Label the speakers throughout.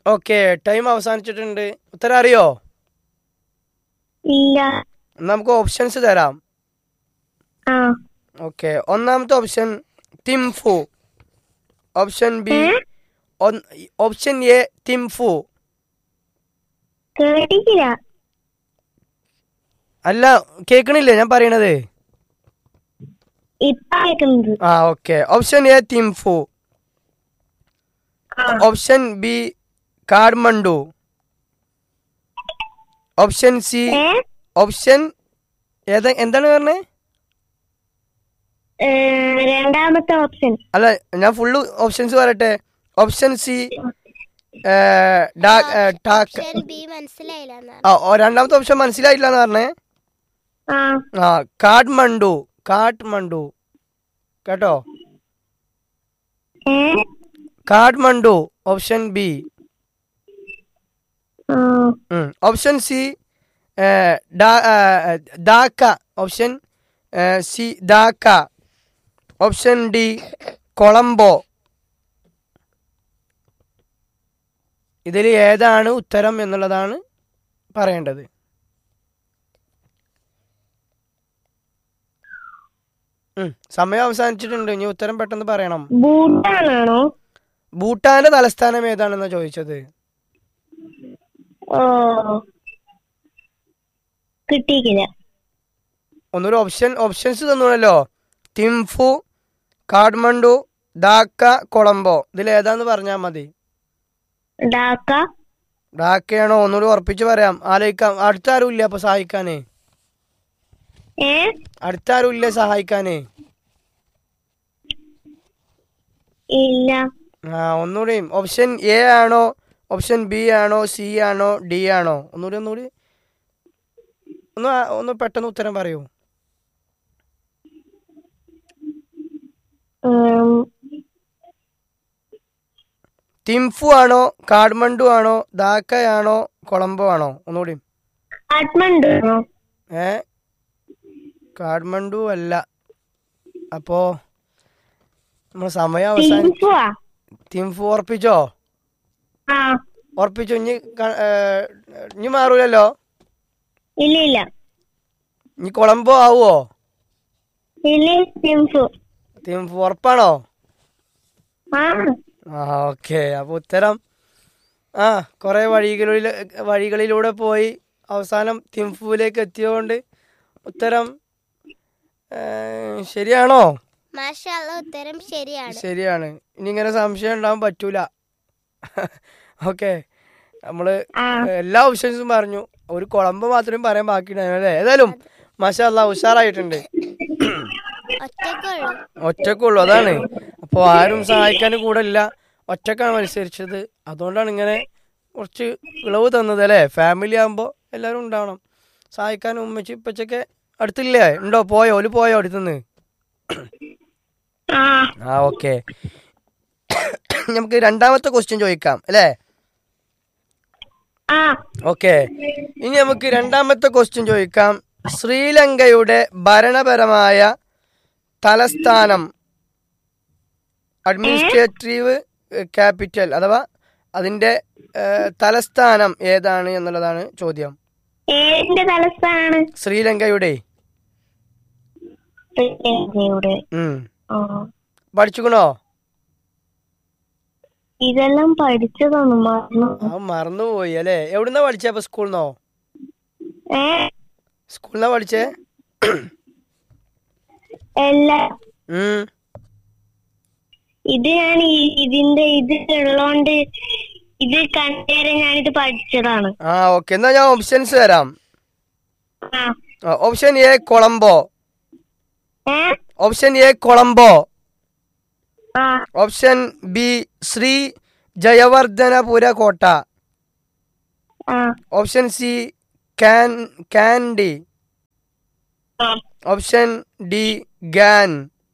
Speaker 1: Okay time അവസാനിച്ചിട്ടുണ്ട് ഉത്തരം അറിയോ
Speaker 2: ഇല്ല
Speaker 1: എന്നാ നമുക്ക് ഓപ്ഷൻസ് തരാം
Speaker 2: ആ
Speaker 1: ഓക്കെ ഒന്നാമത്തെ ഓപ്ഷൻ തിംഫു ഓപ്ഷൻ ബി
Speaker 2: ഏ?
Speaker 1: ഓപ്ഷൻ എ തിംഫു
Speaker 2: കേട്ടിട്ടില്ല
Speaker 1: അല്ല കേൾക്കണില്ലേ ഞാൻ പറയണത്
Speaker 2: ഇപ്പൊ കേൾക്കുന്നത്
Speaker 1: ആ ഓക്കെ ഓപ്ഷൻ എ തിംഫു
Speaker 2: ആ
Speaker 1: option B Kathmandu option C
Speaker 2: ഏ
Speaker 1: ഓപ്ഷൻ ഏതാ എന്താണ് പറഞ്ഞത്
Speaker 2: ഏ, രണ്ടാമത്തെ ഓപ്ഷൻ
Speaker 1: അല്ല ഞാൻ ഫുള്ള് ഓപ്ഷൻസ് പറയട്ടെ ഓപ്ഷൻ സി
Speaker 3: ഓപ്ഷൻ ബി മനസ്സിലായില്ല എന്നാണ്
Speaker 1: ആ ഓ, രണ്ടാമത്തെ ഓപ്ഷൻ മനസ്സിലായില്ല എന്ന് പറഞ്ഞേ
Speaker 2: ആ
Speaker 1: ആ കാഠ്മണ്ഡു കാഠ്മണ്ഡു കേട്ടോ
Speaker 2: ഏ
Speaker 1: കാഠ്മണ്ഡു ഓപ്ഷൻ ബി
Speaker 2: ആ
Speaker 1: option C Dhaka option C Dhaka option D Colombo ഇതിൽ ഏതാണ് ഉത്തരം എന്നുള്ളതാണ് പറയേണ്ടത് ഉം, സമയം അവസാനിച്ചിട്ടുണ്ട് ഇനി ഉത്തരം പെട്ടെന്ന് പറയണം
Speaker 2: ഭൂട്ടാനാണോ
Speaker 1: ഭൂട്ടാന്റെ തലസ്ഥാനം ഏതാണെന്നാ ചോദിച്ചത്
Speaker 2: ഓ കിട്ടിയിട്ടില്ല
Speaker 1: ഒന്നൊരു ഓപ്ഷൻ ഓപ്ഷൻസ് തന്നൂണല്ലോ തിംഫു കാഠ്മണ്ഡു ധാക്ക കൊളംബോ ഇതിൽ ഏതാന്ന് പറഞ്ഞാൽ മതി
Speaker 2: ഡാക്ക
Speaker 1: ധാക്കയാണോ ഒന്നുകൂടി ഉറപ്പിച്ച് പറയാം ആലോചിക്കാം അടുത്ത ആരും ഇല്ല അപ്പൊ സഹായിക്കാനേ
Speaker 2: ഏ
Speaker 1: അടുത്ത ആരും ഇല്ല സഹായിക്കാനേ
Speaker 2: ഇല്ല
Speaker 1: ആ ഒന്നുകൂടി ഓപ്ഷൻ എ ആണോ ഓപ്ഷൻ ബി ആണോ സി ആണോ ഡി ആണോ ഒന്നുകൂടി ഒന്നുകൂടി ഒന്ന് ആ- ഒന്ന് പെട്ടെന്ന് ഉത്തരം പറയൂ
Speaker 2: ഉം,
Speaker 1: തിംഫു ആണോ കാഠ്മണ്ഡു ആണോ ധാക്കയാണോ കൊളംബോ ആണോ ഒന്നുകൂടി
Speaker 2: കാഠ്മണ്ഡു ആണോ
Speaker 1: ഏ കാഠ്മണ്ഡു അല്ല അപ്പോ നമ്മളെ സമയം അവസാനം
Speaker 2: തിങ്ഫുവാ
Speaker 1: തിംഫു ഉറപ്പിച്ചോ
Speaker 2: ആ
Speaker 1: ഉറപ്പിച്ചു ഇനി ക- ഏ, ഇനി മാറൂലല്ലോ
Speaker 2: ഇല്ല ഇല്ല
Speaker 1: ഇനി കൊളംബോ ആവുമോ
Speaker 2: ഇല്ല തിങ്ഫു
Speaker 1: തിംഫു ഉറപ്പാണോ
Speaker 2: ആ
Speaker 1: ആ ഓക്കെ അപ്പൊ ഉത്തരം ആ കുറെ വഴികളിൽ വഴികളിലൂടെ പോയി അവസാനം തിംഫുവിലേക്ക് എത്തിയതുകൊണ്ട് ഉത്തരം ഏ, ശരിയാണോ
Speaker 3: മാഷല്ല ഉത്തരം ശരിയാണ്
Speaker 1: ശരിയാണ് ഇനി ഇങ്ങനെ സംശയം ഉണ്ടാവാൻ പറ്റൂല ഓക്കെ നമ്മള്
Speaker 2: ആ
Speaker 1: എല്ലാ ഓപ്ഷൻസും പറഞ്ഞു ഒരു കുളമ്പ് മാത്രമേ പറയാൻ ബാക്കിയുണ്ടായിരുന്നു അല്ലേ ഏതായാലും മാഷാ അല്ലാ ഉഷാറായിട്ടുണ്ട്
Speaker 3: ഒറ്റക്കുള്ളൂ
Speaker 1: ഒറ്റക്കുള്ളൂ അതാണ് അപ്പോൾ ആരും സഹായിക്കാൻ കൂടെ ഇല്ല ഒറ്റക്കാണ് മത്സരിച്ചത് അതുകൊണ്ടാണ് ഇങ്ങനെ കുറച്ച് ഇളവ് തന്നത് അല്ലേ ഫാമിലി ആകുമ്പോൾ എല്ലാവരും ഉണ്ടാവണം സഹായിക്കാനും ഉമ്മച്ചി ഇപ്പച്ചൊക്കെ അടുത്തില്ലേ ഉണ്ടോ പോയോ ഓല് പോയോ അടുത്തുനിന്ന്
Speaker 2: ആ
Speaker 1: ആ ഓക്കെ നമുക്ക് രണ്ടാമത്തെ ക്വസ്റ്റ്യൻ ചോദിക്കാം അല്ലേ
Speaker 2: ആ
Speaker 1: ഓക്കെ ഇനി നമുക്ക് രണ്ടാമത്തെ ക്വസ്റ്റ്യൻ ചോദിക്കാം ശ്രീലങ്കയുടെ ഭരണപരമായ തലസ്ഥാനം അഡ്മിനിസ്ട്രേറ്റീവ് ക്യാപിറ്റൽ അഥവാ അതിന്റെ ഏഹ്, തലസ്ഥാനം ഏതാണ് എന്നുള്ളതാണ് ചോദ്യം
Speaker 2: ഏതിന്റെ തലസ്ഥാനാണ്
Speaker 1: ശ്രീലങ്കയുടെ
Speaker 2: ശ്രീലങ്കയുടെ
Speaker 1: ഉം
Speaker 2: ഓ
Speaker 1: പഠിച്ചുക്കണോ
Speaker 2: ഇതെല്ലാം പഠിച്ചതാണ് മറന്നു
Speaker 1: ആ മറന്നുപോയി അല്ലേ എവിടുന്നാ പഠിച്ചേ അപ്പൊ സ്കൂളിന്നോ
Speaker 2: ഏ
Speaker 1: സ്കൂളിന്നാ പഠിച്ചേ
Speaker 2: എല്ലാം
Speaker 1: ഉം
Speaker 2: ഇത് ഞാൻ ഈ- ഇതിന്റെ ഇത് ഉള്ളോണ്ട് ഇത് കണ്ടേരെ ഞാനിത് പഠിച്ചതാണ്
Speaker 1: ആ ഓക്കെ എന്നാ ഞാൻ ഓപ്ഷൻസ് തരാം
Speaker 2: ആ
Speaker 1: ഓപ്ഷൻ എ കൊളംബോ
Speaker 2: ഏ
Speaker 1: ഓപ്ഷൻ എ കൊളംബോ
Speaker 2: ആ
Speaker 1: ഓപ്ഷൻ ബി ശ്രീ ജയവർദ്ധനപുര കോട്ട
Speaker 2: ആ
Speaker 1: ഓപ്ഷൻ സി കാൻ കാൻഡി
Speaker 2: ആ
Speaker 1: ഓപ്ഷൻ ഡി ഗാൻ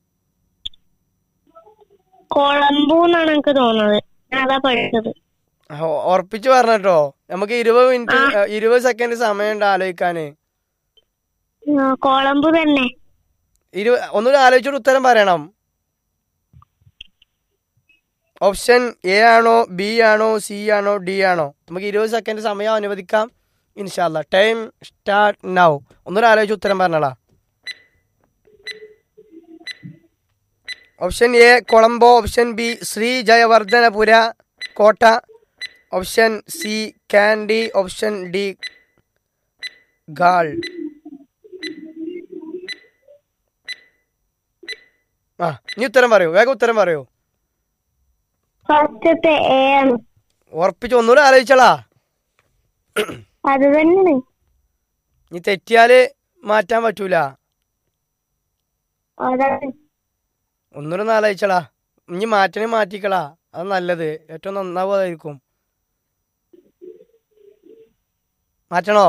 Speaker 2: കൊളംബോ എന്നാണ് എനിക്ക് തോന്നുന്നത് ഞാൻ അതാ പഠിച്ചത്
Speaker 1: ആ, ഉറപ്പിച്ച് പറഞ്ഞോ നമുക്ക് ഇരുപത് മിനിറ്റ് ഏ, ഇരുപത് സെക്കൻഡ് സമയമുണ്ട് ആലോചിക്കാന്
Speaker 2: ആ, കൊളംബോ തന്നെ
Speaker 1: ഇരു ഒന്നുകൂടി ആലോചിച്ചിട്ട് ഉത്തരം പറയണം ഓപ്ഷൻ എ ആണോ ബി ആണോ സി ആണോ ഡി ആണോ നമുക്ക് ഇരുപത് സെക്കൻഡ് സമയം അനുവദിക്കാം ഇൻഷാല്ല ടൈം സ്റ്റാർട്ട് നൗ ഒന്നൊരു ആലോചിച്ച് ഉത്തരം പറഞ്ഞോളാ option A Colombo option B Sri Jayawardenepura Kotte option C Kandy option D Galle ആ ഇനി ഉത്തരം പറയൂ വേഗം ഉത്തരം പറയൂ
Speaker 2: ഫസ്റ്റത്തെ എ ആണ്
Speaker 1: ഉറപ്പിച്ച് ഒന്നുകൂടെ ആലോചിച്ചളാ
Speaker 2: അത് തന്നെയാണ്
Speaker 1: ഇനി തെറ്റിയാല് മാറ്റാൻ പറ്റൂല
Speaker 2: അതാണ്
Speaker 1: ഒന്നുകൂടെ ഒന്ന് ആലോചിച്ചളാ ഇനി മാറ്റണേ മാറ്റിക്കളാ അത് നല്ലത് ഏറ്റവും നന്നാവുന്നതായിരിക്കും മാറ്റണോ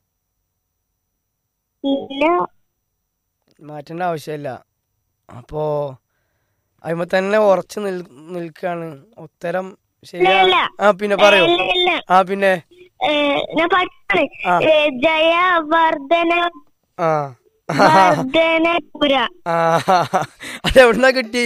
Speaker 2: ഇല്ല
Speaker 1: മാറ്റേണ്ട ആവശ്യമില്ല അപ്പോ അതിമ തന്നെ ഉറച്ചു നിൽ നിൽക്കാണ് ഉത്തരം ശരിയാ
Speaker 2: ഇല്ല.
Speaker 1: ആ പിന്നെ പറയൂ
Speaker 2: ഇല്ല, ഇല്ല
Speaker 1: ആ പിന്നെ
Speaker 2: ഏ, ഞാൻ പഠിച്ചാണ്
Speaker 1: ആ.
Speaker 2: ജയവർദ്ധന
Speaker 1: ആ
Speaker 2: വർദ്ധനപുര
Speaker 1: ആ അതെവിടുന്നാ കിട്ടി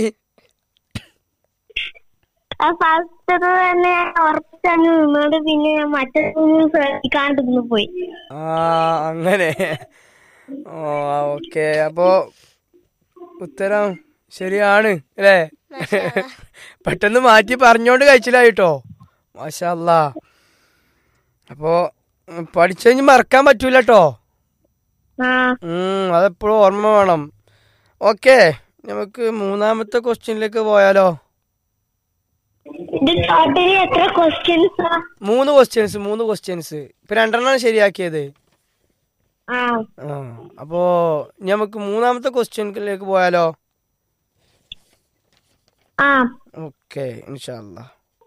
Speaker 2: ആ ഫസ്റ്റത് തന്നെ ഞാൻ ഉറപ്പിച്ചാണ് നിന്നത് പിന്നെ ഞാൻ മറ്റൊന്നും ശ്രദ്ധിക്കാണ്ടിരുന്നു പോയി
Speaker 1: ആ അങ്ങനെ ഓ ഓക്കെ അപ്പോ ഉത്തരം ശരിയാണ് അല്ലേ പെട്ടെന്ന് മാറ്റി പറഞ്ഞോണ്ട് കഴിച്ചില്ലായിട്ടോ മാഷല്ല അപ്പോ ഉം, പഠിച്ചു കഴിഞ്ഞ് മറക്കാൻ പറ്റൂല കേട്ടോ
Speaker 2: ആ
Speaker 1: ഉം, അതെപ്പോഴും ഓർമ്മ വേണം ഓക്കെ നമുക്ക് മൂന്നാമത്തെ ക്വസ്റ്റ്യനിലേക്ക് പോയാലോ
Speaker 2: ഇത് ടോട്ടലി എത്ര ക്വസ്റ്റ്യൻസാ
Speaker 1: മൂന്ന് ക്വസ്റ്റ്യൻസ് മൂന്ന് ക്വസ്റ്റ്യൻസ് ഇപ്പൊ രണ്ടെണ്ണമാണ് ശരിയാക്കിയത്
Speaker 2: ആ
Speaker 1: ആ അപ്പോ ഇനി നമുക്ക് മൂന്നാമത്തെ ക്വസ്റ്റ്യനിലേക്ക് പോയാലോ
Speaker 2: ആ
Speaker 1: ഓക്കെ ഇൻഷാല്ല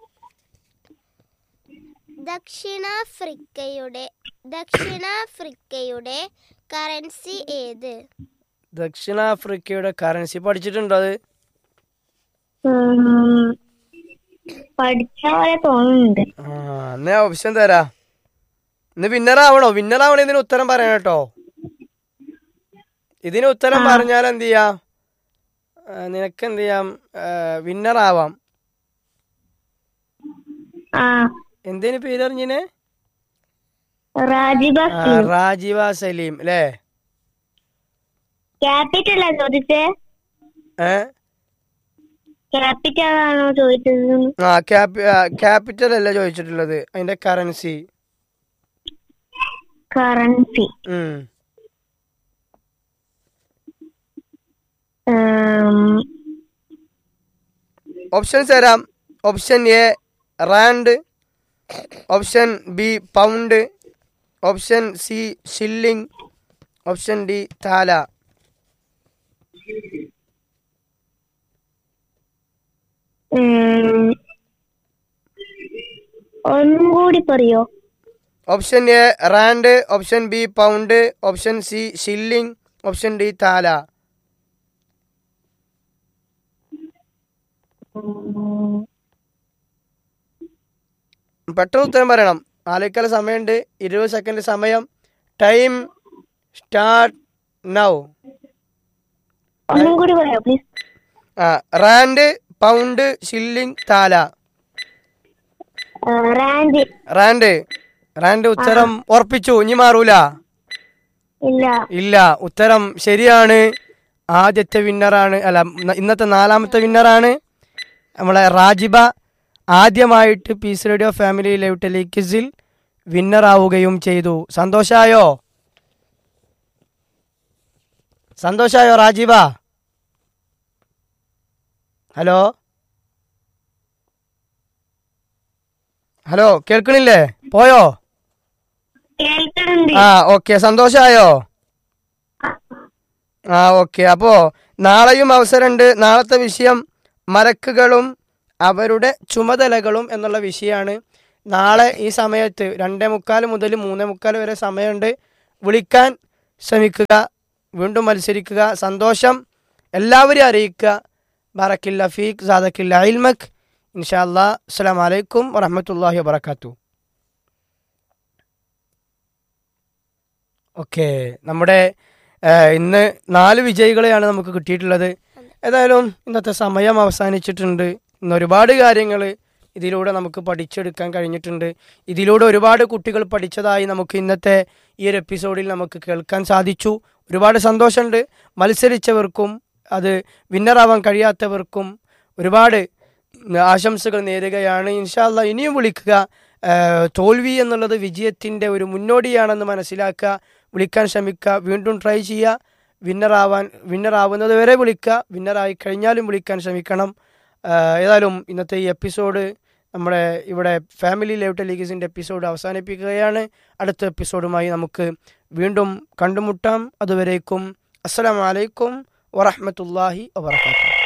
Speaker 3: ദക്ഷിണാഫ്രിക്കയുടെ ദക്ഷിണാഫ്രിക്കയുടെ കറൻസി ഏത്
Speaker 1: ദക്ഷിണാഫ്രിക്കയുടെ കറൻസി പഠിച്ചിട്ടുണ്ടോ അത്
Speaker 2: ഉം, പഠിച്ച പോലെ തോന്നുന്നുണ്ട്
Speaker 1: ആ എന്നാ ഓപ്ഷൻ തരാ ഇന്ന് വിന്നർ ആവണോ വിന്നർ ആവണോ ഇതിന് ഉത്തരം പറയണം കേട്ടോ ഇതിന് ഉത്തരം പറഞ്ഞാൽ എന്ത് ചെയ്യാം ആ, നിനക്ക് എന്ത് ചെയ്യാം വിന്നർ ആവാം
Speaker 2: ആ
Speaker 1: എന്തേന് പേരറിഞ്ഞിനെ
Speaker 2: റാജിബ
Speaker 1: ആ, റാജിവ സലീം അല്ലേ
Speaker 2: ക്യാപിറ്റൽ ആ ചോദിച്ചേ
Speaker 1: ഏ
Speaker 2: ക്യാപിറ്റൽ ആണോ ചോദിച്ചത്
Speaker 1: ആ ക്യാപി ക്യാപിറ്റൽ അല്ല ചോദിച്ചിട്ടുള്ളത് അതിന്റെ കറൻസി
Speaker 2: കറൻസി
Speaker 1: ഉം ഓപ്ഷൻസ് തരാം option A rand option B pound option C shilling option D tala
Speaker 2: ഒന്നും കൂടി പറയോ
Speaker 1: option A rand option B pound option C shilling option D tala പെട്ടെന്ന് ഉത്തരം പറയണം ആലോചിക്കാല സമയമുണ്ട് ഇരുപത് സെക്കൻഡ് സമയം ടൈം സ്റ്റാർട്ട് നൗ
Speaker 2: ഒന്നും കൂടി പറയോ പ്ലീസ്
Speaker 1: ആ റാൻഡ് പൗണ്ട് ഷില്ലിംഗ് താല
Speaker 2: റാഞ്ചി
Speaker 1: റാൻഡ് റാൻഡ് ഉത്തരം ഉറപ്പിച്ചു ഇനി മാറൂല
Speaker 2: ഇല്ല
Speaker 1: ഇല്ല ഉത്തരം ശരിയാണ് ആദ്യത്തെ വിന്നറാണ് അല്ല ന- ഇന്നത്തെ നാലാമത്തെ വിന്നറാണ് നമ്മളെ റാജിബ ആദ്യമായിട്ട് പീസ് റേഡിയോ ഫാമിലി ലൈവ് ടെലിക്വിസിൽ വിന്നറാവുകയും ചെയ്തു സന്തോഷായോ സന്തോഷായോ റാജിബ ഹലോ ഹലോ കേൾക്കണില്ലേ പോയോ
Speaker 2: കേൾക്കുന്നുണ്ട്
Speaker 1: ആ ഓക്കെ സന്തോഷായോ ആ ഓക്കെ അപ്പോ നാളെയും അവസരമുണ്ട് നാളത്തെ വിഷയം മലക്കുകളും അവരുടെ ചുമതലകളും എന്നുള്ള വിഷയമാണ് നാളെ ഈ സമയത്ത് രണ്ടേ മുക്കാൽ മുതൽ മൂന്നേ മുക്കാൽ വരെ സമയമുണ്ട് വിളിക്കാൻ ശ്രമിക്കുക വീണ്ടും മത്സരിക്കുക സന്തോഷം എല്ലാവരെയും അറിയിക്കുക ബറക്കില്ല ഫീഖ് സാദക്കില്ല ഇൽമക് ഇൻഷാല്ലാ അസ്സാം വലൈക്കും വറഹമത്തല്ലാഹി വാബർക്കാത്തു ഓക്കെ നമ്മുടെ ആ, ഇന്ന് നാല് വിജയികളെയാണ് നമുക്ക് കിട്ടിയിട്ടുള്ളത് ഏതായാലും ഇന്നത്തെ സമയം അവസാനിച്ചിട്ടുണ്ട് ഇന്ന് ഒരുപാട് കാര്യങ്ങൾ ഇതിലൂടെ നമുക്ക് പഠിച്ചെടുക്കാൻ കഴിഞ്ഞിട്ടുണ്ട് ഇതിലൂടെ ഒരുപാട് കുട്ടികൾ പഠിച്ചതായി നമുക്ക് ഇന്നത്തെ ഈ ഒരു എപ്പിസോഡിൽ നമുക്ക് കേൾക്കാൻ സാധിച്ചു ഒരുപാട് സന്തോഷമുണ്ട് മത്സരിച്ചവർക്കും അത് വിന്നറാവാൻ കഴിയാത്തവർക്കും ഒരുപാട് ആശംസകൾ നേരുകയാണ് ഇൻഷാല്ല ഇനിയും വിളിക്കുക ആ, തോൽവി എന്നുള്ളത് വിജയത്തിൻ്റെ ഒരു മുന്നോടിയാണെന്ന് മനസ്സിലാക്കുക വിളിക്കാൻ ശ്രമിക്കുക വീണ്ടും ട്രൈ ചെയ്യുക വിന്നറാവാൻ വിന്നറാവുന്നത് വരെ വിളിക്കുക വിന്നറായി കഴിഞ്ഞാലും വിളിക്കാൻ ശ്രമിക്കണം ആ, ഏതായാലും ഇന്നത്തെ ഈ എപ്പിസോഡ് നമ്മുടെ ഇവിടെ ഫാമിലി ലൈവ് ടെലിഗസിൻ്റെ എപ്പിസോഡ് അവസാനിപ്പിക്കുകയാണ് അടുത്ത എപ്പിസോഡുമായി നമുക്ക് വീണ്ടും കണ്ടുമുട്ടാം അതുവരേക്കും അസ്സലാമലൈക്കും വറഹമത്തല്ലാഹി വാത്തു